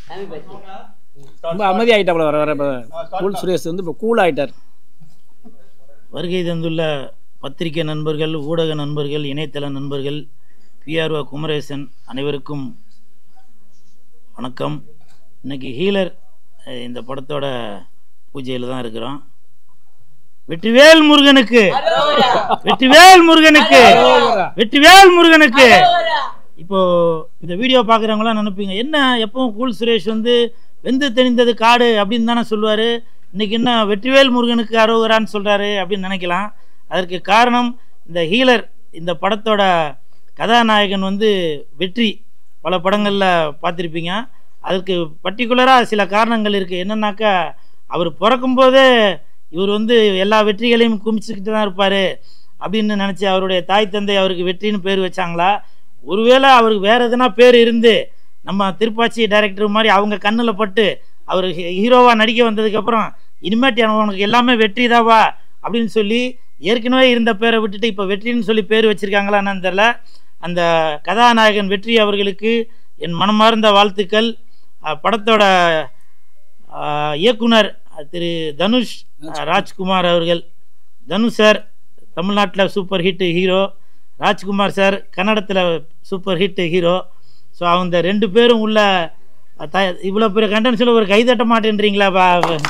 ரொம்ப அமைதி ஆகிட்டாப்புல வர வர இப்ப கூல் சுரேஷ் வந்து இப்போ கூல் ஆகிட்டார் வருகை தந்துள்ள பத்திரிகை நண்பர்கள் ஊடக நண்பர்கள் இணையதள நண்பர்கள் பிஆர்ஓ குமரேசன் அனைவருக்கும் வணக்கம் இன்னைக்கு ஹீலர் அஹ், இந்த படத்தோட பூஜையில் தான் இருக்கிறோம் வெற்றிவேல் முருகனுக்கு வெற்றிவேல் முருகனுக்கு வெற்றிவேல் முருகனுக்கு இப்போ இந்த வீடியோ பார்க்குறவங்களாம் நினைப்பீங்க என்ன எப்பவும் கூல் சுரேஷ் வந்து வெந்து தெளிந்தது காடு அப்படின்னு தானே சொல்லுவார் இன்னைக்கு என்ன வெற்றிவேல் முருகனுக்கு அரோகரான்னு சொல்கிறாரு அப்படின்னு நினைக்கலாம் அதற்கு காரணம் இந்த ஹீலர் இந்த படத்தோட கதாநாயகன் வந்து வெற்றி பல படங்களில் பார்த்துருப்பீங்க அதுக்கு பர்டிகுலராக சில காரணங்கள் இருக்குது என்னன்னாக்கா அவர் பிறக்கும்போதே இவர் வந்து எல்லா வெற்றிகளையும் குமிச்சுக்கிட்டு தான் இருப்பார் அப்படின்னு நினச்சி அவருடைய தாய் தந்தை அவருக்கு வெற்றின்னு பேர் வச்சாங்களா ஒருவேளை அவருக்கு வேறு எதனா பேர் இருந்து நம்ம திருப்பாச்சி டைரக்டர் மாதிரி அவங்க கண்ணில் பட்டு அவர் ஹீரோவாக நடிக்க வந்ததுக்கப்புறம் இனிமேட்டு உனக்கு எல்லாமே வெற்றி தாவா அப்படின்னு சொல்லி ஏற்கனவே இருந்த பேரை விட்டுட்டு இப்போ வெற்றின்னு சொல்லி பேர் வச்சுருக்காங்களா என்னன்னு தெரில அந்த கதாநாயகன் வெற்றி அவர்களுக்கு என் மனமார்ந்த வாழ்த்துக்கள் அஹ் படத்தோட அஹ், இயக்குனர் திரு தனுஷ் அஹ், ராஜ்குமார் அவர்கள் தனுஷ் சார் தமிழ்நாட்டில் super hit hero Rajkumar sir கன்னடத்தில் சூப்பர் ஹிட் ஹீரோ ஸோ அவங்க ரெண்டு பேரும் உள்ள அஹ், த இவ்வளோ பெரிய கண்டென்ஸில் ஒரு கைதட்ட மாட்டேன்றீங்களா பா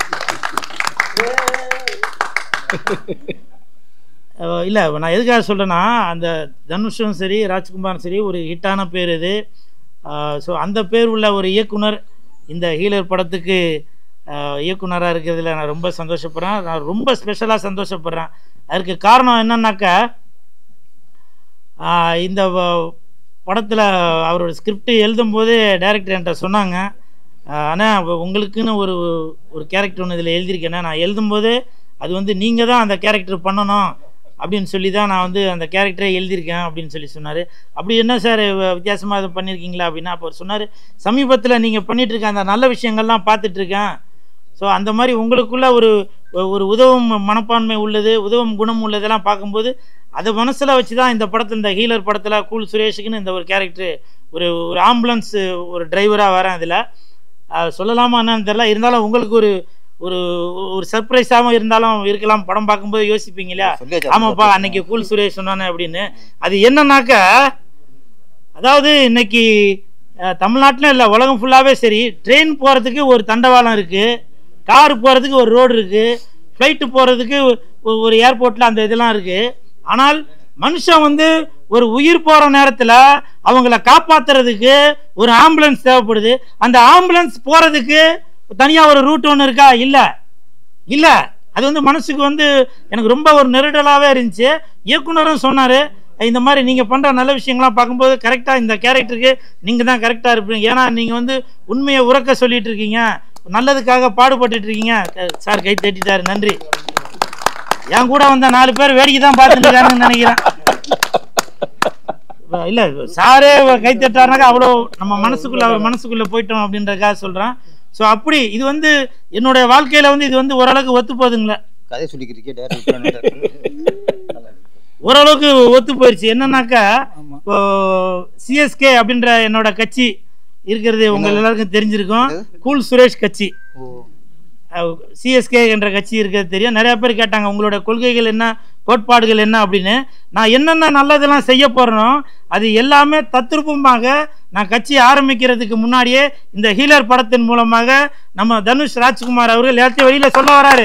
இல்லை நான் எதுக்காக சொல்கிறேன்னா அந்த தனுஷும் சரி ராஜ்குமாரும் சரி ஒரு ஹிட்டான பேர் இது ஸோ அந்த பேர் உள்ள ஒரு இயக்குனர் இந்த ஹீலர் படத்துக்கு இயக்குனராக இருக்கிறதுல நான் ரொம்ப சந்தோஷப்படுறேன் நான் ரொம்ப ஸ்பெஷலாக சந்தோஷப்படுறேன் அதற்கு காரணம் என்னன்னாக்கா ஆஹ் இந்த படத்தில் அவரோட ஸ்கிரிப்ட் எழுதும்போது டைரக்டர் என்கிட்ட சொன்னாங்க ஆனால் உங்களுக்குன்னு ஒரு ஒரு கேரக்டர் ஒன்று இதில் எழுதியிருக்கேன்னா நான் எழுதும்போது அது வந்து நீங்கள் தான் அந்த கேரக்டர் பண்ணணும் அப்படின்னு சொல்லி தான் நான் வந்து அந்த கேரக்டரை எழுதியிருக்கேன் அப்படின்னு சொல்லி சொன்னார் அப்படி என்ன சார் வித்தியாசமாக இதை பண்ணியிருக்கீங்களா அப்படின்னா அப்போ அவர் சொன்னார் சமீபத்தில் நீங்கள் பண்ணிட்டு இருக்க அந்த நல்ல விஷயங்கள்லாம் பார்த்துட்ருக்கேன் ஸோ அந்த மாதிரி உங்களுக்குள்ள ஒரு ஒரு உதவும் மனப்பான்மை உள்ளது உதவும் குணம் உள்ளதெல்லாம் பார்க்கும்போது அதை மனசில் வச்சு தான் இந்த படத்தில் இந்த ஹீலர் படத்தில் கூல் சுரேஷுக்குன்னு இந்த ஒரு கேரக்டர் ஒரு ஒரு ஆம்புலன்ஸ் ஒரு டிரைவராக வரேன் அதில் சொல்லலாமா என்னன்னு தெரில இருந்தாலும் உங்களுக்கு ஒரு ஒரு ஒரு சர்ப்ரைஸாகவும் இருந்தாலும் இருக்கலாம் படம் பார்க்கும்போது யோசிப்பீங்க இல்லையா சொல்லியாச்சு. ஆமாப்பா அன்னைக்கு கூல் சுரேஷ் சொன்னானே அப்படின்னு அது என்னன்னாக்கா அதாவது இன்னைக்கு தமிழ்நாட்டில் இல்லை உலகம் ஃபுல்லாகவே சரி ட்ரெயின் போகிறதுக்கு ஒரு தண்டவாளம் இருக்குது கார் போகிறதுக்கு ஒரு ரோடு இருக்குது ஃப்ளைட்டு போகிறதுக்கு ஒரு ஏர்போர்ட்டில் அந்த இதெல்லாம் இருக்குது ஆனால் மனுஷன் வந்து ஒரு உயிர் போகிற நேரத்தில் அவங்கள காப்பாற்றுறதுக்கு ஒரு ஆம்புலன்ஸ் தேவைப்படுது அந்த ஆம்புலன்ஸ் போகிறதுக்கு தனியாக ஒரு ரூட் ஒன்று இருக்கா இல்லை இல்லை அது வந்து மனசுக்கு வந்து எனக்கு ரொம்ப ஒரு நெருடலாகவே இருந்துச்சு இயக்குனரும் சொன்னார் இந்த மாதிரி நீங்கள் பண்ணுற நல்ல விஷயங்கள்லாம் பார்க்கும்போது கரெக்டாக இந்த கேரக்டருக்கு நீங்கள் தான் கரெக்டாக இருப்பீங்க ஏன்னா நீங்கள் வந்து உண்மையை உறக்க சொல்லிட்டு இருக்கீங்க நல்லதுக்காக பாடுபட்டுட்டு இருக்கீங்க க- சார் கை தட்டிட்டாரு நன்றி என் கூட வந்த நாலு பேர் வேடிக்கை தான் பார்த்துட்டு இருக்காங்கன்னு நினைக்கிறேன் இல்ல சாரே கை தட்டாருனாக்கா அவ்வளோ நம்ம மனசுக்குள்ள அவர் மனசுக்குள்ள போயிட்டோம் அப்படின்றதுக்காக சொல்றேன் ஸோ அப்படி இது வந்து என்னுடைய வாழ்க்கையில வந்து இது வந்து ஓரளவுக்கு ஒத்து போகுதுங்களே கதை சொல்லிக்கிறீங்க டேரக்டர் ஓரளவுக்கு ஒத்து போயிடுச்சு என்னன்னாக்கா இப்போ சிஎஸ்கே அப்படின்ற என்னோட கட்சி இருக்கிறது உங்க எல்லாருக்கும் தெரிஞ்சிருக்கும் கூல் சுரேஷ் கட்சி சிஎஸ்கே என்ற கட்சி இருக்கிறது தெரியும் நிறைய பேர் கேட்டாங்க உங்களோட கொள்கைகள் என்ன கோட்பாடுகள் என்ன அப்படின்னு நான் என்னென்ன நல்லதெல்லாம் செய்ய போறேனோ அது எல்லாமே தத்ரூபமாக நான் கட்சி ஆரம்பிக்கிறதுக்கு முன்னாடியே இந்த ஹீலர் படத்தின் மூலமாக நம்ம தனுஷ் ராஜ்குமார் அவர்கள் எல்லாத்தையும் வெளியில சொல்ல வராரு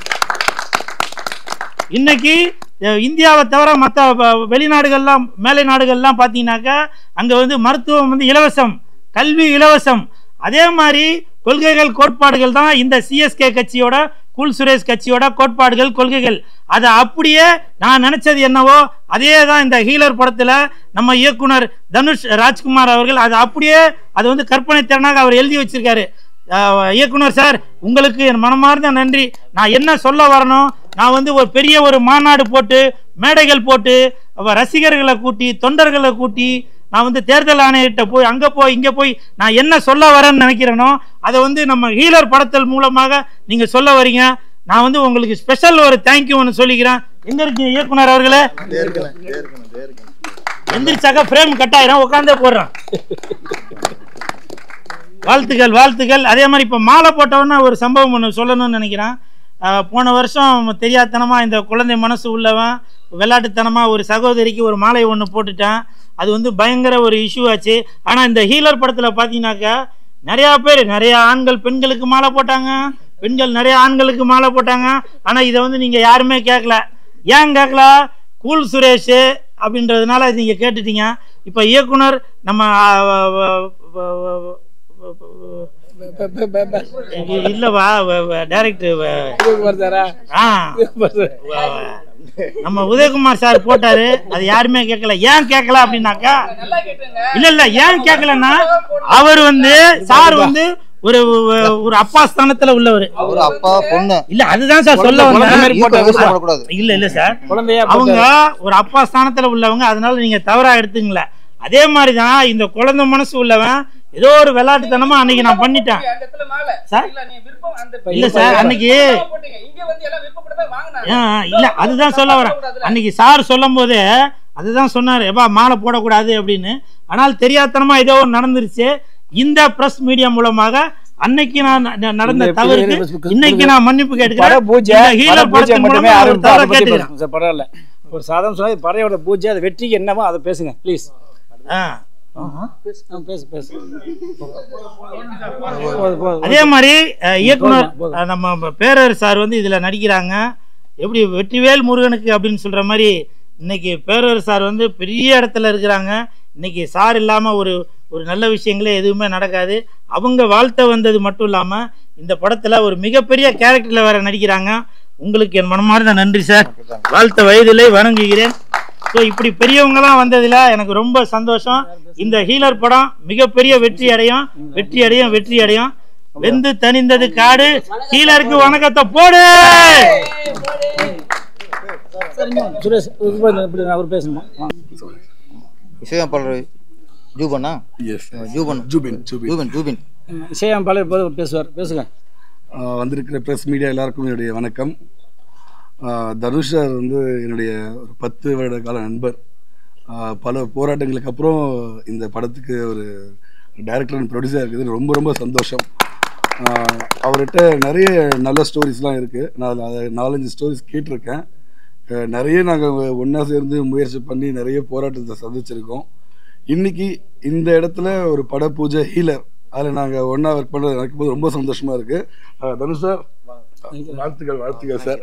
இன்னைக்கு அஹ், இந்தியாவை தவிர மற்ற வெளிநாடுகள்லாம் மேலை நாடுகள்லாம் பார்த்தீங்கன்னாக்கா அங்கே வந்து மருத்துவம் வந்து இலவசம் கல்வி இலவசம் அதே மாதிரி கொள்கைகள் கோட்பாடுகள் தான் இந்த சிஎஸ்கே கட்சியோட குல் சுரேஷ் கட்சியோட கோட்பாடுகள் கொள்கைகள் அதை அப்படியே நான் நினைச்சது என்னவோ அதே தான் இந்த ஹீலர் படத்துல நம்ம இயக்குனர் தனுஷ் ராஜ்குமார் அவர்கள் அதை அப்படியே அது வந்து கற்பனை திறனாக அவர் எழுதி வச்சிருக்காரு அஹ், இயக்குனர் சார் உங்களுக்கு என் மனமார்ந்த நன்றி நான் என்ன சொல்ல வரணும் நான் வந்து ஒரு பெரிய ஒரு மாநாடு போட்டு மேடைகள் போட்டு அவ ரசிகர்களை கூட்டி தொண்டர்களை கூட்டி நான் வந்து தேர்தல் ஆணையர்கிட்ட போய் அங்கே போய் இங்கே போய் நான் என்ன சொல்ல வரேன்னு நினைக்கிறேனோ அதை வந்து நம்ம ஹீலர் படத்தல் மூலமாக நீங்கள் சொல்ல வரீங்க நான் வந்து உங்களுக்கு ஸ்பெஷல் ஒரு தேங்க்யூ ஒன்று சொல்லிக்கிறேன் எங்க இருக்கீங்க இயக்குனர் அவர்களே எந்திரிச்சாக்கா ஃப்ரேம் கட் ஆயிரும் உட்காந்தே போடுறேன் வாழ்த்துக்கள் வாழ்த்துக்கள் அதே மாதிரி இப்போ மாலை போட்டவொன்னே ஒரு சம்பவம் ஒன்று சொல்லணும்னு நினைக்கிறேன் ஆஹ் போன வருஷம் தெரியாதனமாக இந்த குழந்தை மனசு உள்ளவன் விளையாட்டுத்தனமாக ஒரு சகோதரிக்கு ஒரு மாலை ஒன்று போட்டுட்டான் அது வந்து பயங்கர ஒரு இஷ்யூ ஆச்சு ஆனால் இந்த ஹீலர் படத்தில் பார்த்தீங்கன்னாக்கா நிறையா பேர் நிறைய ஆண்கள் பெண்களுக்கு மாலை போட்டாங்க பெண்கள் நிறைய ஆண்களுக்கு மாலை போட்டாங்க ஆனால் இதை வந்து நீங்கள் யாருமே கேட்கல ஏன் கேட்கல கூல் சுரேஷ் அப்படின்றதுனால நீங்கள் கேட்டுட்டீங்க இப்போ இயக்குனர் நம்ம ஆ, வ- வ- வ- வ- வ- இ- இல்லவா டைரக்டர் வருதாரா ஆ வ- நம்ம உதயகுமார் சார் போட்டாரு அது யாருமே கேட்கல ஏன் கேட்கல அப்படின்னாக்கா இல்ல இல்ல ஏன் கேட்கலன்னா அவர் வந்து சார் வந்து ஒரு ஒரு அப்பா ஸ்தானத்துல உள்ளவர் ஒரு அப்பா பொண்ணு இல்ல அதுதான் சார் சொல்ல குழந்தை வந்தேன் மாதிரி ஈக்குவல் போட்டாரு. யூஸ் பண்ணக்கூடாது இல்ல இல்ல சார் குழந்தையா அவங்க ஒரு அப்பா ஸ்தானத்துல உள்ளவங்க அதனால நீங்க தவறா எடுத்துங்கள அதே மாதிரிதான் இந்த குழந்தை மனசு உள்ளவன் ஏதோ ஒரு விளையாட்டுத்தனமா அன்னைக்கு நான் பண்ணிட்டேன் அந்த இடத்துல மாலை. சார்? இல்ல, நீ விருப்பம் அந்த இல்ல சார் அன்னைக்கு விருப்பமா போட்டீங்க. இங்க வந்து எல்லாம் விருப்பப்பட்டு வாங்கினாங்க. ஆ, இல்ல அதுதான் சொல்ல வரேன் அன்னைக்கு சார் சொல்லும் போது அதுதான் சொன்னாரு எப்பா மாலை போடக்கூடாது அப்படின்னு ஆனால் தெரியாதனமா ஏதோ ஒன்று நடந்துருச்சு இந்த பிரஸ் மீடியா மூலமாக அன்னைக்கு நான் ந- நடந்த இந்த தவறுக்கு இந்த- இன்னைக்கு நான் மன்னிப்பு பட கேட்டுக்கிறேன் பூஜை இந்த பட ஹீலர் பூஜை படத்தின் மட்டுமே மூலமா ஒரு ஆரம்பித்து தவறை அதை பத்தி கேட்டுக்கிறேன் பேசுங்க சார் பரவாயில்ல ஒரு சாதம் சொன்னா பறையோட பூஜை அது வெற்றிக்கு என்னமோ அதை பேசுங்க ப்ளீஸ் ஆ. பேசு பேசு போதும், போதும். அதே மாதிரி அஹ், இயக்குனர் போதும், போதும். அஹ், நம்ம பேரர் சார் வந்து இதுல நடிக்கிறாங்க எப்படி வெற்றிவேல் முருகனுக்கு அப்படின்னு சொல்ற மாதிரி இன்னைக்கு பேரர் சார் வந்து பெரிய இடத்துல இருக்கிறாங்க இன்னைக்கு சார் இல்லாம ஒரு ஒரு நல்ல விஷயங்களே எதுவுமே நடக்காது அவங்க வாழ்த்த வந்தது மட்டும் இல்லாம இந்த படத்துல ஒரு மிகப்பெரிய கேரக்டர்ல வேற நடிக்கிறாங்க உங்களுக்கு என் மனமார்ந்த நன்றி சார் வாழ்த்த வயதிலே வணங்குகிறேன் ஸோ இப்படி பெரியவங்கலாம் வந்ததுல எனக்கு ரொம்ப சந்தோஷம் இந்த ஹீலர் படம் மிகப்பெரிய வெற்றி அடையும் வெற்றி அடையும் வெற்றி அடையும் வெந்து தணிந்தது காடு ஹீலருக்கு வணக்கத்தை போடு சுரேஷ் இப்ப இப்படி அவர் பேசணுமா ஆ. இசையமைப்பாளர் ஜூபனா எஸ் ஜூபன் ஜூபின் ஜூபின் ஜூபன் ஜூபின் இசையமைப்பாளர் போது பேசுவார் பேசுங்க ஆஹ் வந்திருக்கிற ப்ரெஸ் மீடியா எல்லாருக்கும் என்னுடைய வணக்கம் ஆஹ் தனுஷ் சார் வந்து என்னுடைய ஒரு பத்து வருட கால நண்பர் ஆஹ் பல போராட்டங்களுக்கு அப்புறம் இந்த படத்துக்கு ஒரு டைரக்டர் அண்ட் ப்ரொடியூசர் இருக்குது ரொம்ப ரொம்ப சந்தோஷம் ஆஹ் அவர்கிட்ட நிறைய நல்ல ஸ்டோரிஸ்லாம் இருக்குது நான் அதை நாலஞ்சு ஸ்டோரிஸ் கேட்டிருக்கேன் ஆஹ் நிறைய நாங்கள் ஒன்றா சேர்ந்து முயற்சி பண்ணி நிறைய போராட்டத்தை சந்திச்சிருக்கோம் இன்னைக்கு இந்த இடத்துல ஒரு பட பூஜை ஹீலர் அதில் நாங்கள் ஒன்றா ஒர்க் பண்ணுறது நடக்கும்போது ரொம்ப சந்தோஷமாக இருக்குது தனுஷ் சார் வாழ்த்துக்கள் வாழ்த்துக்கள் சார்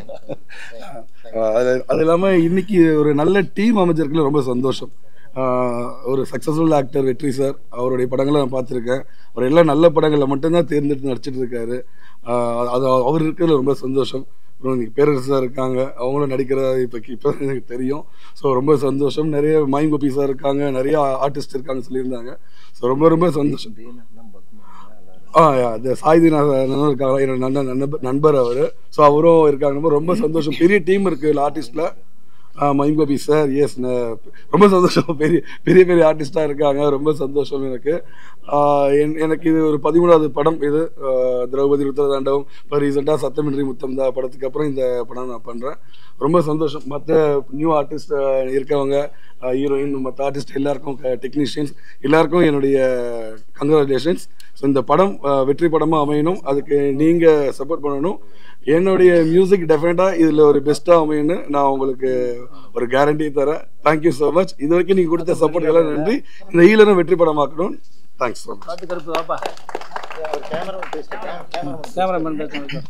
அது அது இல்லாமல் இன்னைக்கு ஒரு நல்ல டீம் அமைஞ்சிருக்குல ரொம்ப சந்தோஷம் ஆஹ் ஒரு சக்ஸஸ்ஃபுல் ஆக்டர் வெற்றி சார் அவருடைய படங்களை நான் பார்த்துருக்கேன் அவர் எல்லாம் நல்ல படங்களில் மட்டும்தான் தேர்ந்தெடுத்து நடிச்சிட்டு இருக்காரு ஆஹ் அது அவர் இருக்கிறதுல ரொம்ப சந்தோஷம் அப்புறம் இன்னைக்கு பேரரசாக இருக்காங்க அவங்களும் நடிக்கிற இப்போ இப்போ எனக்கு தெரியும் ஸோ ரொம்ப சந்தோஷம் நிறைய மைம் கோபிஸாக இருக்காங்க நிறைய ஆர்டிஸ்ட் இருக்காங்க சொல்லியிருந்தாங்க ஸோ ரொம்ப ரொம்ப சந்தோஷம் ஆ யா, அது சாய்திநாதன் இருக்காங்க என்னோட நண்பர் நண்பர் நண்பர் அவர் ஸோ அவரும் இருக்காங்க ரொம்ப ரொம்ப சந்தோஷம் பெரிய டீம் இருக்கு ஆர்டிஸ்டில் மைம் கோபி சார் எஸ் ரொம்ப சந்தோஷம் பெரிய பெரிய பெரிய ஆர்டிஸ்டாக இருக்காங்க ரொம்ப சந்தோஷம் எனக்கு ஆ, என்- எனக்கு இது ஒரு பதிமூணாவது படம் இது ஆ, திரௌபதி ருத்ரதாண்டவம் இப்போ ரீசெண்டாக சத்தமின்றி முத்தம் தான் படத்துக்கு அப்புறம் இந்த படம் நான் பண்ணுறேன் ரொம்ப சந்தோஷம் மற்ற நியூ ஆர்டிஸ்ட் இருக்கவங்க ஹீரோயின் மற்ற ஆர்டிஸ்ட் எல்லாருக்கும் டெக்னீஷியன்ஸ் எல்லாருக்கும் என்னுடைய கங்க்ராச்சுலேஷன்ஸ் ஸோ இந்த படம் அஹ், வெற்றி படமாக அமையணும் அதுக்கு நீங்கள் சப்போர்ட் பண்ணணும் என்னுடைய மியூசிக் டெஃபினட்டாக இதில் ஒரு பெஸ்ட்டாக அமையணும்னு நான் உங்களுக்கு ஒரு கேரண்டி தரேன் தேங்க்யூ ஸோ மச் இது வரைக்கும் நீங்கள் கொடுத்த சப்போர்ட் எல்லாம் நன்றி இந்த ஈலரும் வெற்றி படமாக்கணும் தேங்க்ஸ் ஸோ மச் பார்த்து கருப்பு வாப்பா கேமராமேன் பேசுங்க சார்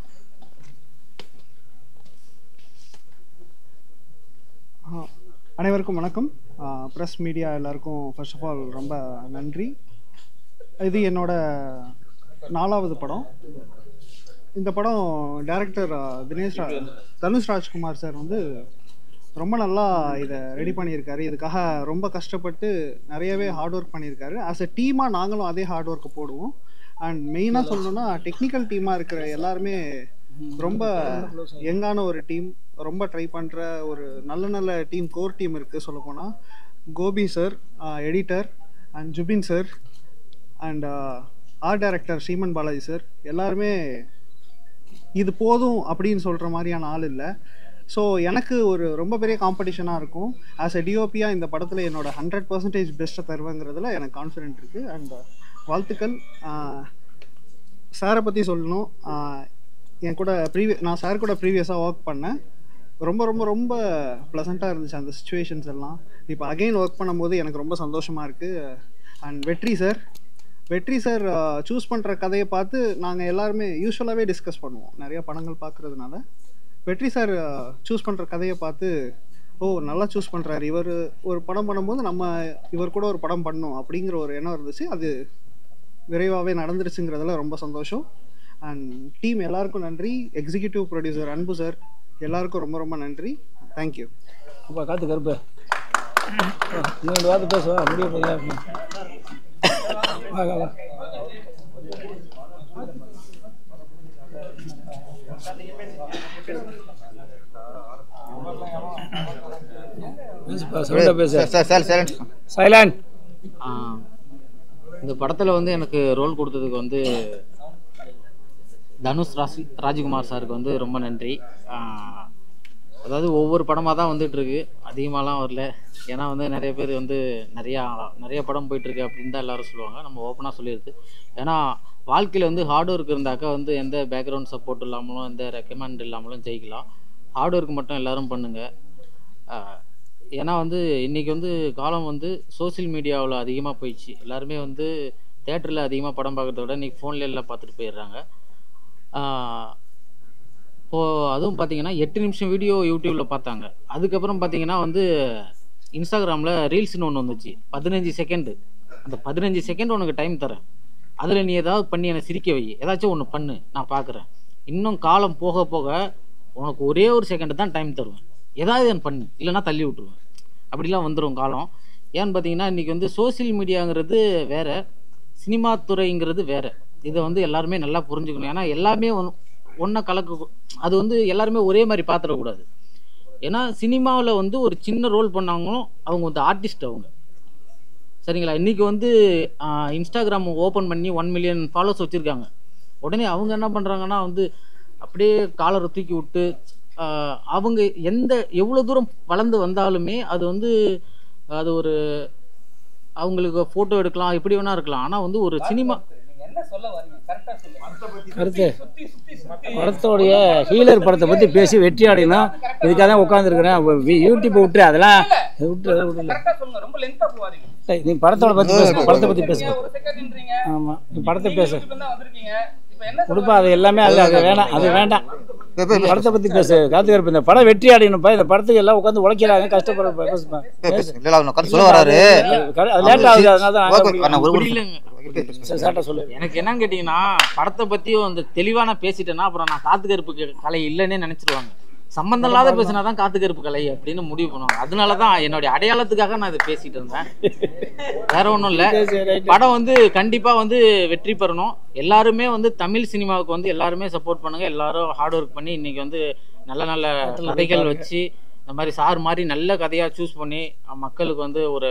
ஆ, அனைவருக்கும் வணக்கம் ப்ரெஸ் மீடியா எல்லாருக்கும் ஃபர்ஸ்ட் ஆஃப் ஆல் ரொம்ப நன்றி இது என்னோட நாலாவது படம் இந்த படம் டைரக்டர் தினேஷ் ரா தனுஷ் ராஜ்குமார் சார் வந்து ரொம்ப நல்லா இதை ரெடி பண்ணியிருக்காரு இதுக்காக ரொம்ப கஷ்டப்பட்டு நிறையவே ஹார்ட் ஒர்க் பண்ணியிருக்காரு ஆஸ் அ டீமாக நாங்களும் அதே ஹார்ட் ஒர்க்கை போடுவோம் அண்ட் மெயினாக சொல்லணும்னா டெக்னிக்கல் டீமாக இருக்கிற எல்லாருமே ரொம்ப யங்கான ஒரு டீம் ரொம்ப ட்ரை பண்ணுற ஒரு நல்ல நல்ல டீம் கோர் டீம் இருக்குது சொல்லப்போனால் Gopi sir editor and Jubin sir and art director Sriman Balaji sir எல்லாருமே இது போதும் அப்படின்னு சொல்கிற மாதிரியான ஆள் இல்லை ஸோ எனக்கு ஒரு ரொம்ப பெரிய காம்படிஷனாக இருக்கும் ஆஸ் எ டிஓபியாக இந்த படத்தில் என்னோட ஹண்ட்ரட் பர்சன்டேஜ் பெஸ்ட்டை தருவேங்கிறதுல எனக்கு கான்ஃபிடென்ட் இருக்குது அண்ட் வாழ்த்துக்கள் சாரை பற்றி சொல்லணும் ஆஹ் என் கூட ப்ரீவிய நான் சார் கூட ப்ரீவியஸாக ஒர்க் பண்ணேன் ரொம்ப ரொம்ப ரொம்ப ப்ளசண்ட்டாக இருந்துச்சு அந்த சுச்சுவேஷன்ஸ் எல்லாம் இப்போ அகைன் ஒர்க் பண்ணும்போது எனக்கு ரொம்ப சந்தோஷமாக இருக்குது அண்ட் வெற்றி சார் வெற்றி சார் சூஸ் பண்ணுற கதையை பார்த்து நாங்கள் எல்லாருமே யூஸ்வலாகவே டிஸ்கஸ் பண்ணுவோம் நிறைய படங்கள் பார்க்குறதுனால வெற்றி சார் சூஸ் பண்ணுற கதையை பார்த்து ஓ நல்லா சூஸ் பண்ணுறாரு இவர் ஒரு படம் பண்ணும்போது நம்ம இவர் கூட ஒரு படம் பண்ணோம் அப்படிங்கிற ஒரு எண்ணம் இருந்துச்சு அது விரைவாகவே நடந்துருச்சுங்கிறதுல ரொம்ப சந்தோஷம் அண்ட் டீம் எல்லாருக்கும் நன்றி எக்ஸிக்யூட்டிவ் ப்ரொடியூசர் அன்பு சார் எல்லாருக்கும் ரொம்ப ரொம்ப நன்றி தேங்க்யூ அப்பா காத்து கருப்பு இன்னும் ரெண்டு வார்த்தை பேசுவா முடிய போதா வா வா, வா பேசுப்பா சவுண்டா பேசு சார் சார் சைலண்ட் சைலண்ட் ஆ, இந்த படத்தில் வந்து எனக்கு ரோல் கொடுத்ததுக்கு வந்து தனுஷ் ராசி ராஜ்குமார் சாருக்கு வந்து ரொம்ப நன்றி ஆ, அதாவது ஒவ்வொரு படமாக தான் வந்துட்டு இருக்கு அதிகமாகலாம் வரல ஏன்னா வந்து நிறைய பேர் வந்து நிறையா நிறைய படம் போயிட்டு இருக்கு அப்படின்னு தான் எல்லாரும் சொல்லுவாங்க நம்ம ஓப்பனாக சொல்லிடுது ஏன்னா வாழ்க்கையில் வந்து ஹார்ட் ஒர்க் இருந்தாக்கா வந்து எந்த பேக்ரவுண்ட் சப்போர்ட் இல்லாமலும் எந்த ரெக்கமெண்ட் இல்லாமலும் ஜெயிக்கலாம் ஹார்ட் ஒர்க் மட்டும் எல்லாரும் பண்ணுங்கள் ஆஹ் ஏன்னா வந்து இன்னைக்கு வந்து காலம் வந்து சோஷியல் மீடியாவில் அதிகமாக போயிடுச்சு எல்லாருமே வந்து தேட்டரில் அதிகமாக படம் பார்க்கறத விட இன்னைக்கு ஃபோன்ல எல்லாம் பார்த்துட்டு போயிடுறாங்க ஆஹ் இப்போ அதுவும் பார்த்தீங்கன்னா எட்டு நிமிஷம் வீடியோ யூடியூப்பில் பார்த்தாங்க அதுக்கப்புறம் பார்த்தீங்கன்னா வந்து இன்ஸ்டாகிராமில் ரீல்ஸ்னு ஒன்று வந்துச்சு பதினஞ்சு செகண்டு அந்த பதினஞ்சு செகண்ட் உனக்கு டைம் தரேன் அதில் நீ ஏதாவது பண்ணி என்னை சிரிக்க வை ஏதாச்சும் ஒன்று பண்ணு நான் பார்க்குறேன் இன்னும் காலம் போக போக உனக்கு ஒரே ஒரு செகண்ட் தான் டைம் தருவேன் ஏதாவது ஒன்று பண்ணு இல்லைன்னா தள்ளி விட்டுருவேன் அப்படிலாம் வந்துடும் காலம் ஏன்னு பார்த்தீங்கன்னா இன்றைக்கி வந்து சோஷியல் மீடியாங்கிறது வேற சினிமா துறைங்கிறது வேற இதை வந்து எல்லாருமே நல்லா புரிஞ்சுக்கணும் ஏன்னா எல்லாமே ஒன்றா கலக்க அது வந்து எல்லாருமே ஒரே மாதிரி பார்த்துடக்கூடாது ஏன்னா சினிமாவில் வந்து ஒரு சின்ன ரோல் பண்ணாங்களும் அவங்க வந்து ஆர்டிஸ்ட் அவங்க சரிங்களா இன்றைக்கி வந்து ஆஹ், இன்ஸ்டாகிராம் ஓப்பன் பண்ணி ஒன் மில்லியன் ஃபாலோஸ் வச்சுருக்காங்க உடனே அவங்க என்ன பண்ணுறாங்கன்னா வந்து அப்படியே காலரை தூக்கி விட்டு ஆஹ், அவங்க எந்த எவ்வளோ தூரம் வளர்ந்து வந்தாலுமே அது வந்து அது ஒரு அவங்களுக்கு ஃபோட்டோ எடுக்கலாம் எப்படி வேணா இருக்கலாம் ஆனால் வந்து ஒரு சினிமா நீங்க என்ன சொல்ல வரீங்க கரெக்டா சொல்லுங்க கருத்து சுத்தி சுத்தி சுத்தி படத்தோடைய ஹீலர் படத்தை பற்றி பேசி வெற்றி அடையணும் இதுக்காக தான் உட்காந்துருக்கிறேன் யூடியூப்பை விட்டு அதெல்லாம் விட்டு அதை விடல கரெக்டா சொல்லுங்க ரொம்ப லென்த்தா போவாதீங்க சரி, நீ படத்தோட பற்றி பேசு படத்தை பற்றி பேசு ஒரு செகண்ட்ன்றீங்க ஆமாம் நீ படத்தை பேசு தான் வந்திருக்கீங்க இப்போ என்ன கொடுப்பா அது எல்லாமே அது அது வேணாம் அது வேண்டாம் படத்தை பற்றி பேசு காத்து கருப்பு இந்த படம் வெற்றி அடையணும்ப்பா இந்த படத்துக்கு எல்லாம் உட்காந்து உழைக்கிறாங்க கஷ்டப்படுற பேசுப்பா பேசு இல்லை அவர் உட்காந்து சொல்ல வராரு அது லேட் ஆகுது அதனால தான் ஓகே, நாங்க அண்ணா, ஒரு அப்படி ஒரு இல்லைங்க சரி, சார்ட்ட சொல்லு எனக்கு என்னன்னு கேட்டிங்கன்னா படத்தை பற்றியும் அந்த தெளிவான பேசிட்டேன்னா அப்புறம் நான் காத்து கருப்பு கலை இல்லைன்னே நினச்சிருவாங்க சம்மந்தம் இல்லாத பேசினா தான் காத்து கருப்பு கலை அப்படின்னு முடிவு பண்ணுவாங்க அதனால தான் என்னுடைய அடையாளத்துக்காக நான் இதை பேசிட்டு இருந்தேன் வேற ஒன்றும் இல்லை சரி, right. படம் வந்து கண்டிப்பாக வந்து வெற்றி பெறணும் எல்லாருமே வந்து தமிழ் சினிமாவுக்கு வந்து எல்லாருமே சப்போர்ட் பண்ணுங்க எல்லாரும் ஹார்ட் ஒர்க் பண்ணி இன்னைக்கு வந்து நல்ல நல்ல கதைகள் வச்சு இந்த மாதிரி சார் மாதிரி நல்ல கதையாக சூஸ் பண்ணி அஹ், மக்களுக்கு வந்து ஒரு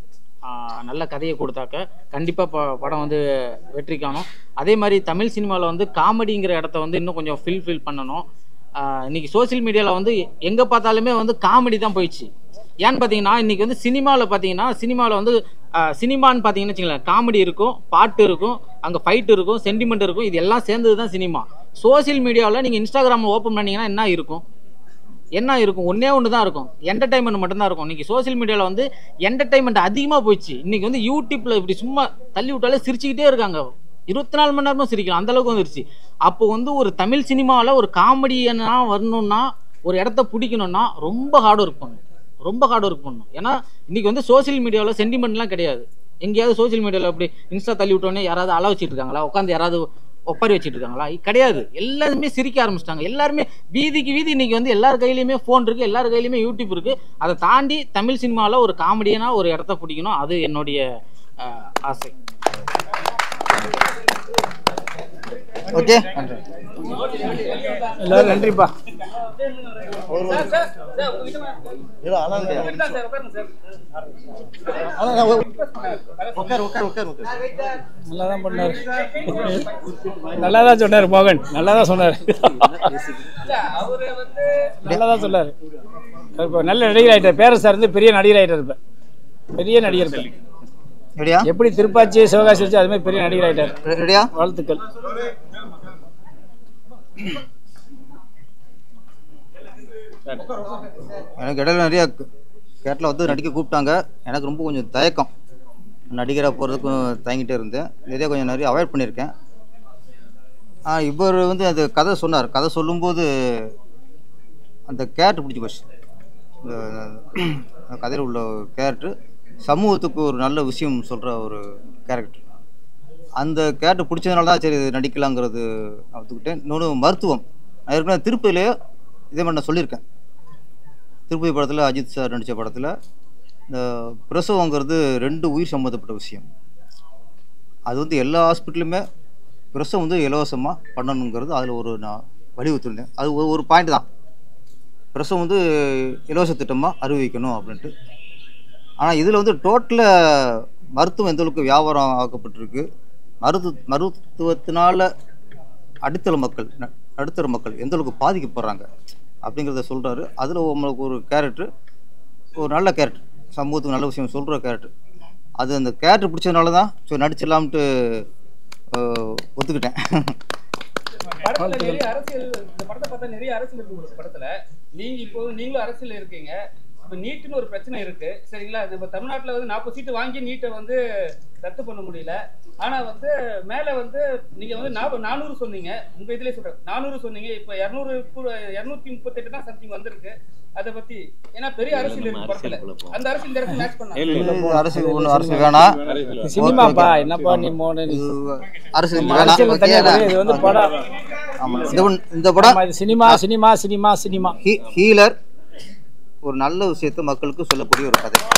ஆஹ், நல்ல கதையை கொடுத்தாக்க கண்டிப்பாக ப படம் வந்து வெற்றி காணும் அதே மாதிரி தமிழ் சினிமாவில் வந்து காமெடிங்கிற இடத்த வந்து இன்னும் கொஞ்சம் ஃபில் ஃபில் பண்ணணும் ஆஹ், இன்னைக்கு சோஷியல் மீடியாவில் வந்து எங்கே பார்த்தாலுமே வந்து காமெடி தான் போயிடுச்சு ஏன்னு பார்த்தீங்கன்னா இன்னைக்கு வந்து சினிமாவில் பார்த்தீங்கன்னா சினிமாவில் வந்து ஆஹ், சினிமான்னு பார்த்தீங்கன்னு வச்சுங்களேன் காமெடி இருக்கும் பாட்டு இருக்கும் அங்கே ஃபைட் இருக்கும் சென்டிமெண்ட் இருக்கும் இது எல்லாம் சேர்ந்தது தான் சினிமா சோஷியல் மீடியாவில் நீங்கள் இன்ஸ்டாகிராம் ஓப்பன் பண்ணீங்கன்னா என்ன இருக்கும் என்ன இருக்கும் ஒன்றே ஒன்று தான் இருக்கும் என்டர்டைன்மெண்ட் மட்டும்தான் இருக்கும் இன்னைக்கு சோஷியல் மீடியாவில் வந்து என்டர்டைன்மெண்ட் அதிகமாக போயிடுச்சு இன்னைக்கு வந்து யூடியூப்பில் இப்படி சும்மா தள்ளி விட்டாலே சிரிச்சுக்கிட்டே இருக்காங்க இருபத்தி நாலு மணி நேரமும் சிரிக்கலாம் அந்த அளவுக்கு வந்துருச்சு அப்போ வந்து ஒரு தமிழ் சினிமாவில் ஒரு காமெடியனா வரணும்னா ஒரு இடத்த பிடிக்கணும்னா ரொம்ப ஹார்ட் ஒர்க் பண்ணணும் ரொம்ப ஹார்ட் ஒர்க் பண்ணணும் ஏன்னா இன்னைக்கு வந்து சோஷியல் மீடியாவில் சென்டிமெண்ட்லாம் கிடையாது எங்கேயாவது சோஷியல் மீடியாவில் அப்படி இன்ஸ்டா தள்ளி விட்டோன்னே யாராவது அள வச்சுட்டு இருக்காங்களா உட்காந்து யாராவது ஒப்பாரி வச்சுட்டு இருக்காங்களா கிடையாது எல்லாருமே சிரிக்க ஆரம்பிச்சிட்டாங்க எல்லாருமே வீதிக்கு வீதி இன்னைக்கு வந்து எல்லார் கையிலயுமே ஃபோன் இருக்கு எல்லார் கையிலயுமே யூடியூப் இருக்கு அதை தாண்டி தமிழ் சினிமாவில் ஒரு காமெடியனா ஒரு இடத்த பிடிக்கணும் அது என்னுடைய அஹ், ஆசை ஓகே எல்லாரும் நன்றிப்பா சார் சார் சார் உங்ககிட்ட வா. உங்ககிட்ட தான் சார் உட்காருங்க சார் உட்கார் உட்கார் உட்கார் உட்கார் நல்லா தான் பண்ணாரு நல்லா தான் சொன்னார் மோகன் நல்லா தான் சொன்னார் இல்ல, அவரு வந்து நல்லா தான் சொன்னார் இப்போ நல்ல நடிகர் ஆகிட்டார் பேரரசா இருந்து பெரிய நடிகர் ஆகிட்டார் இப்போ பெரிய நடிகர் இப்போ ரெடியா எப்படி திருப்பாச்சி சிவகாசி வச்சு அது மாதிரி பெரிய நடிகர் ஆயிட்டார் ரெடியா வாழ்த்துக்கள் எனக்கு இடையில நிறைய கேட்டில் வந்து நடிக்க கூப்பிட்டாங்க எனக்கு ரொம்ப கொஞ்சம் தயக்கம் நடிகராக போகிறதுக்கும் தயங்கிட்டே இருந்தேன் நிறைய கொஞ்சம் நிறைய அவாய்ட் பண்ணியிருக்கேன் ஆ இவர் வந்து அந்த கதை சொன்னார் கதை சொல்லும்போது அந்த கேரக்டர் பிடிச்சி போச்சு இந்த அந்த கதையில் உள்ள கேரக்டர் சமூகத்துக்கு ஒரு நல்ல விஷயம் சொல்கிற ஒரு கேரக்டர் அந்த கேரக்டர் பிடிச்சதுனால தான் சரி இது நடிக்கலாங்கிறது நான் ஒத்துக்கிட்டேன் இன்னொன்று மருத்துவம் நான் ஏற்கனவே திருப்பதியிலே இதே மாதிரி நான் சொல்லியிருக்கேன் திருப்பதி படத்தில் அஜித் சார் நடித்த படத்தில் இந்த பிரசவங்கிறது ரெண்டு உயிர் சம்மந்தப்பட்ட விஷயம் அது வந்து எல்லா ஹாஸ்பிட்டலுமே பிரசவம் வந்து இலவசமாக பண்ணணுங்கிறது அதில் ஒரு நான் வலியுறுத்திருந்தேன் அது ஒரு ஒரு பாயிண்ட் தான் பிரசவம் வந்து இலவச திட்டமாக அறிவிக்கணும் அப்படின்ட்டு ஆனால் இதில் வந்து டோட்டலாக மருத்துவம் எந்த அளவுக்கு வியாபாரம் ஆக்கப்பட்டிருக்கு மருத்து மருத்துவத்தினால அடித்தள மக்கள் ந- நடுத்தர மக்கள் எந்த அளவுக்கு பாதிக்கப்படுறாங்க அப்படிங்கிறத சொல்கிறாரு அதில் உங்களுக்கு ஒரு கேரக்டர் ஒரு நல்ல கேரக்டர் சமூகத்துக்கு நல்ல விஷயம் சொல்கிற கேரக்டர் அது அந்த கேரக்டர் பிடிச்சதுனால தான் ஸோ நடிச்சிடலாம்ட்டு அஹ், ஒத்துக்கிட்டேன் படத்துல நிறைய அரசியல் இந்த படத்தை பார்த்தா நிறைய அரசியல் இருக்கு உங்களுக்கு படத்துல நீங்க இப்போ நீங்களும் அரசியல் இருக்கீங்க இப்போ நீட்டுன்னு ஒரு பிரச்சனை இருக்கு சரிங்களா நம்ம தமிழ்நாட்டுல வந்து நாற்பது சீட்டு வாங்கி நீட்டை வந்து ரத்து பண்ண முடியல ஆனா வந்து மேல வந்து நீங்க வந்து நாற்பது நானூறு சொன்னீங்க உங்க இதுலயே சொல்றேன் நானூறு சொன்னீங்க இப்போ இரநூறு இரநூத்தி முப்பத்தெட்டு தான் சம்திங் வந்திருக்கு அதை பத்தி ஏன்னா பெரிய அரசியல் இருக்கு படத்துல அந்த அரசியல் இந்த இடத்துல மேட்ச் பண்ணா இது அரசியல் ஒன்றும் அரசியல் வேணாம் சினிமாப்பா என்னப்பா நீ மோன இது அரசியல் நம்ம வேணாம் அரசியல் தனியா ஓகே கிடையாது. இது வந்து படம் ஆமாம் இந்த ஒன்- இந்த படம் ஆமா, இது சினிமா சினிமா சினிமா சினிமா ஹீ- ஹீலர் ஒரு நல்ல விஷயத்தை மக்களுக்கு சொல்லக்கூடிய ஒரு கதை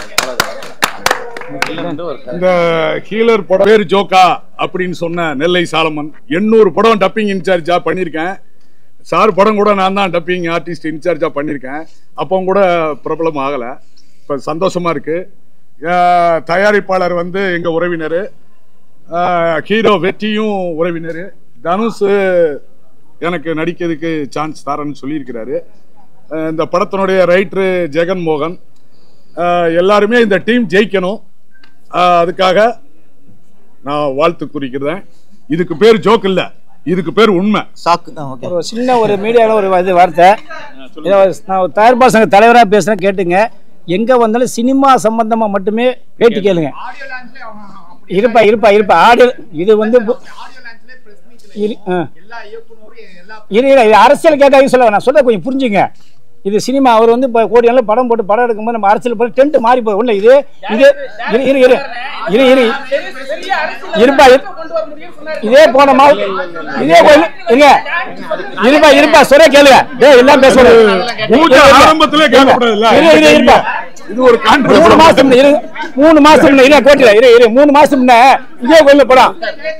இந்த ஹீலர் படம் பேர் ஜோக்கா அப்படின்னு சொன்ன நெல்லை சாலமன் எண்ணூறு படம் டப்பிங் இன்சார்ஜா பண்ணியிருக்கேன் சார் படம் கூட நான் தான் டப்பிங் ஆர்டிஸ்ட் இன்சார்ஜா பண்ணியிருக்கேன் அப்போ கூட பிரபலம் ஆகலை இப்போ சந்தோஷமா இருக்கு அஹ் தயாரிப்பாளர் வந்து எங்கள் உறவினர் ஹீரோ வெற்றியும் உறவினர் தனுஷ் எனக்கு நடிக்கிறதுக்கு சான்ஸ் தரேன்னு சொல்லியிருக்கிறாரு அஹ் இந்த படத்தினுடைய ரைட்ரு ஜெகன் மோகன் அஹ் எல்லாருமே இந்த டீம் ஜெயிக்கணும் அஹ் அதுக்காக நான் வாழ்த்து குறிக்கிறேன் இதுக்கு பேர் ஜோக் இல்ல இதுக்கு பேர் உண்மை சாக்கு ஓகே ஒரு சின்ன ஒரு மீடியாவில் ஒரு இது வார்த்தை இதை நான் ஒரு தயாரிப்பாளர் சங்க தலைவராக பேசுகிறேன் கேட்டுங்க எங்கே வந்தாலும் சினிமா சம்பந்தமாக மட்டுமே பேட்டி கேளுங்க இருப்பா இருப்பா இருப்பா ஆடியோ இது வந்து பு- இரு ஆ. இரு இரு இது அரசியல் கேட்காது சொல்ல நான் சொல்ல கொஞ்சம் புரிஞ்சுங்க இது சினிமா அவர் வந்து இப்போ கோடியெல்லாம் படம் போட்டு படம் எடுக்கும்போது நம்ம அரசியல் போய் டென்ட் மாறி போய் ஒன்றும் இது இது இரு இரு இரு இரு இரு பெரிய அரசியல் இருப்பா இரு- கொண்டு வர முடியும்னு சொன்னாரு இதே போன மா இதே போல இருங்க இருப்பா இருப்பா சொல்ல கேளுங்க டேய் எல்லாம் பேசுறது பூஜை ஆரம்பத்திலே கேட்கக்கூடாதுல்ல இரு இரு இருப்பா இது ஒரு மூணு மாசம் முன்ன இரு மூணு மாசம் முன்ன இரு கோட்டில இரு இரு மூணு மாசம் முன்ன இதே கோயில்ல படம்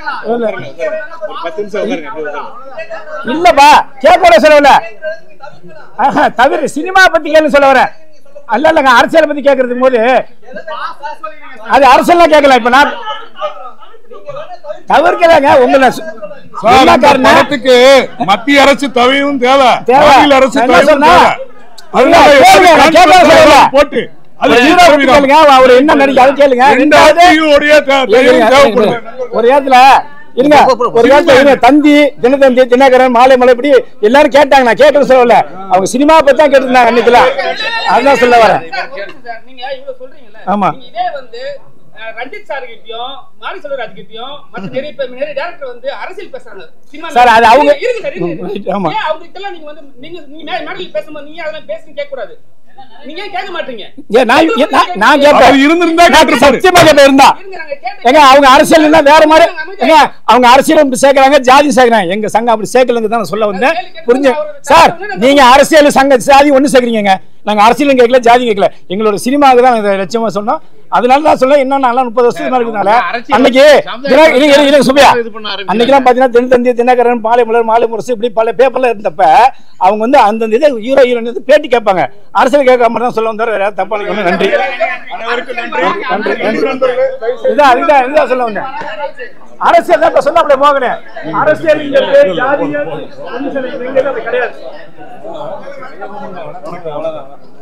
இல்லப்பா கேட்க சொல்லல ஆஹா, தவிர சினிமா பத்தி கேள்வி சொல்ல வரேன் அல்ல இல்லங்க அரசியலை பத்தி கேட்கறதுக்கு போது அது அரசியல்லாம் கேட்கல இப்ப நான் தவிர்க்கலாங்க உங்களை சு- சார், என்ன இந்த காரணம்? படத்துக்கு மத்திய அரசு தவையும் தேவை தேவை. மாநில அரசு நான் என்ன தவையும் சொன்னா? தேவை அதனால இல்ல, கேளுங்க, நான் எப்படி கேட்கறத சொல்லல. போட்டு அது ஒரு ஹீரோ பத்தி கேளுங்க அவர் என்ன நடிக்க அது கேளுங்க ரெண்டு ரெண்டாவது அரசியலுடைய தே- இருங்க, தயவும் இருங்க, தேவைப்படுது இருங்க. ஒரு இடத்துல இருங்க ஒரு இடத்துல இருங்க தந்தி தினத்தந்தி தினகரன் மாலை மலை இப்படி எல்லாரும் கேட்டாங்க நான் கேட்கறது சொல்லல அவங்க சினிமா பத்தி தான் கேட்டிருந்தாங்க அன்னைக்குலாம் அதுதான் சொல்ல வரேன் சார், நீங்க இவ்வளவு சொல்றீங்கல்ல ஆமா. நீங்க இதே வந்து அஹ், ரஞ்சித் சார் கிட்டயும் மாரி செல்வராஜ் கிட்டயும் மத்த நிறைய பேர் நிறைய டேரக்டர் வந்து அரசியல் பேசுறாங்க சினிமா சார், அது அவங்க- இருங்க சார் இருங்க, ம், இருங்க. ஆமா. ஏன் அவங்க கிட்டலாம் நீங்க வந்து நீங்க நீங்க மே- மேடையில் பேசும்போது நீங்க அதெல்லாம் பேசுன்னு கேட்க கூடாது நீங்க ஏன் கேட்க மாட்டீங்க ஏன் நான் ஏன் நான்- நான் கேட்பேன் அவர் இருந்திருந்தா நான் கேட்டிருப்பாரு. சத்தியமா கேட்பேன் இருந்தா இருங்க நாங்க கேட்டு ஏங்க அவங்க அரசியல் இருந்தா வேற மாதிரி ஏங்க அவங்க அரசியல் இப்படி சேர்க்கறாங்க ஜாதி சேர்க்கறாங்க எங்க சங்கம் அப்படி சேர்க்கலங்க தான் நான் சொல்ல வந்தேன் புரிஞ்சு சார் நீங்க அரசியல் சங்க ஜாதி ஒண்ணு சேர்க்கறீங்க நாங்க அரசியலும் கேட்கல ஜாதி கேட்கல எங்களோட சினிமாவுக்கு தான் இதை லட்சியமா சொன்னோம் அதனால தான் சொல்ல இன்னும் நல்லா முப்பது வருஷத்துக்கு மேல இருக்கிறதுனால அன்னைக்கு தின- இருங்க, இருங்க, இருங்க, சுப்பியா அன்னைக்கெல்லாம் பாத்தீங்கன்னா தினத்தந்தி தினகரன் பாலை மலர் மாலை முரசு இப்படி பல பேப்பர்ல இருந்தப்ப அவங்க வந்து அந்தந்த இதை ஹீரோ ஹீரோயின் வந்து பேட்டி கேட்பாங்க அரசியல் கேட்காம தான் சொல்ல வந்தாரு வேற யாரும் தப்பா நினைக்கணும் நன்றி நன்றி நன்றி இதான் இதான் இதான் சொல்ல வந்தேன் அரசியல் தான் இப்ப சொன்ன அப்படியே போகணும் அரசியல் ஜாதிகள் ஒண்ணு சில- இங்க எல்லாம் அது கிடையாது